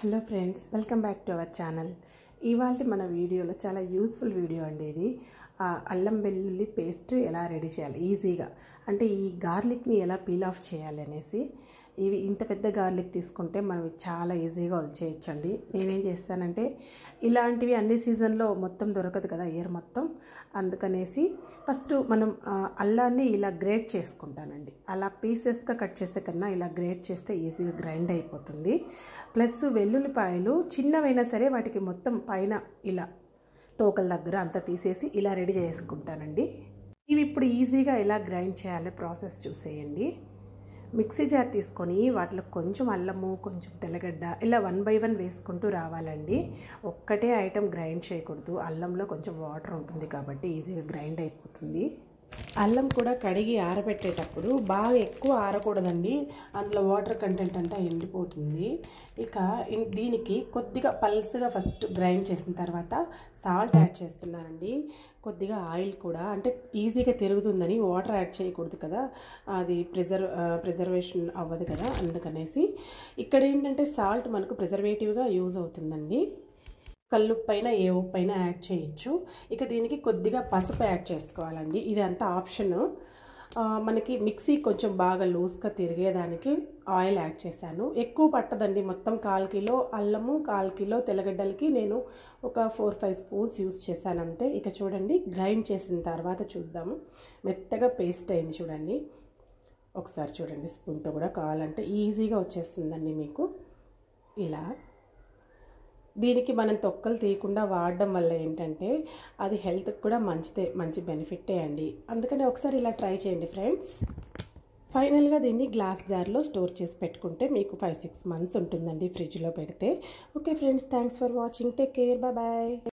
hello friends welcome back to our channel ఇవాళ మన వీడియోలో చాలా యూస్ఫుల్ వీడియో అండి ఇది ఆ అల్లం వెల్లుల్లి పేస్ట్ ఎలా రెడీ చేయాలి ఈజీగా అంటే ఈ గార్లిక్ని ఎలా పీల్ ఆఫ్ చేయాలి అనేసి ఇవి ఇంత పెద్ద గార్లిక్ తీసుకుంటే మనం చాలా ఈజీగా చేయొచ్చండి నేనేం చేస్తానంటే ఇలాంటివి అన్ని సీజన్లో మొత్తం దొరకదు కదా ఇయర్ మొత్తం అందుకనేసి ఫస్ట్ మనం ఆ, అల్లాన్ని ఇలా గ్రేట్ చేసుకుంటానండి అలా పీసెస్గా కట్ చేసే కన్నా ఇలా గ్రేట్ చేస్తే ఈజీగా గ్రైండ్ అయిపోతుంది ప్లస్ వెల్లుల్లిపాయలు చిన్నవైనా సరే వాటికి మొత్తం పైన ఇలా తోకల దగ్గర అంతా తీసేసి ఇలా రెడీ చేసుకుంటానండి ఇవి ఇప్పుడు ఈజీగా ఎలా గ్రైండ్ చేయాలో ప్రాసెస్ చూసేయండి మిక్సీ జార్ తీసుకొని వాటిలో కొంచెం అల్లము కొంచెం తెల్లగడ్డ ఇలా వన్ బై వన్ వేసుకుంటూ రావాలండి ఒక్కటే ఐటెం గ్రైండ్ చేయకూడదు అల్లంలో కొంచెం వాటర్ ఉంటుంది కాబట్టి ఈజీగా గ్రైండ్ అయిపోతుంది అల్లం కూడా కడిగి ఆరబెట్టేటప్పుడు బాగా ఎక్కువ ఆరకూడదండి అందులో వాటర్ కంటెంట్ అంతా ఎండిపోతుంది ఇక ఇన్- దీనికి కొద్దిగా పల్స్గా ఫస్ట్ గ్రైండ్ చేసిన తర్వాత సాల్ట్ యాడ్ చేస్తున్నానండి కొద్దిగా ఆయిల్ కూడా అంటే ఈజీగా తిరుగుతుందని వాటర్ యాడ్ చేయకూడదు కదా అది ప్రిజర్వ్ ప్రిజర్వేషన్ అవ్వదు కదా అందుకనేసి ఇక్కడ ఏంటంటే సాల్ట్ మనకు ప్రిజర్వేటివ్గా యూజ్ అవుతుందండి కల్లుప్పైన ఏ ఉప్పైనా యాడ్ చేయొచ్చు ఇక దీనికి కొద్దిగా పసుపు యాడ్ చేసుకోవాలండి ఇది అంతా ఆప్షన్ మనకి మిక్సీ కొంచెం బాగా లూజ్గా తిరిగేదానికి ఆయిల్ యాడ్ చేశాను ఎక్కువ పట్టదండి మొత్తం కాల్ కిలో అల్లము కాల్ కిలో తెల్లగడ్డలకి నేను ఒక ఫోర్ ఫైవ్ స్పూన్స్ యూస్ చేశాను అంతే ఇక చూడండి గ్రైండ్ చేసిన తర్వాత చూద్దాము మెత్తగా పేస్ట్ అయింది చూడండి ఒకసారి చూడండి స్పూన్తో కూడా కావాలంటే ఈజీగా వచ్చేస్తుందండి మీకు ఇలా దీనికి మనం తొక్కలు తీయకుండా వాడడం వల్ల ఏంటంటే అది హెల్త్కి కూడా మంచిదే మంచి బెనిఫిటే అండి అందుకని ఒకసారి ఇలా ట్రై చేయండి ఫ్రెండ్స్ ఫైనల్గా దీన్ని గ్లాస్ జార్లో స్టోర్ చేసి పెట్టుకుంటే మీకు ఫైవ్ సిక్స్ మంత్స్ ఉంటుందండి ఫ్రిడ్జ్లో పెడితే okay friends thanks for watching take care bye bye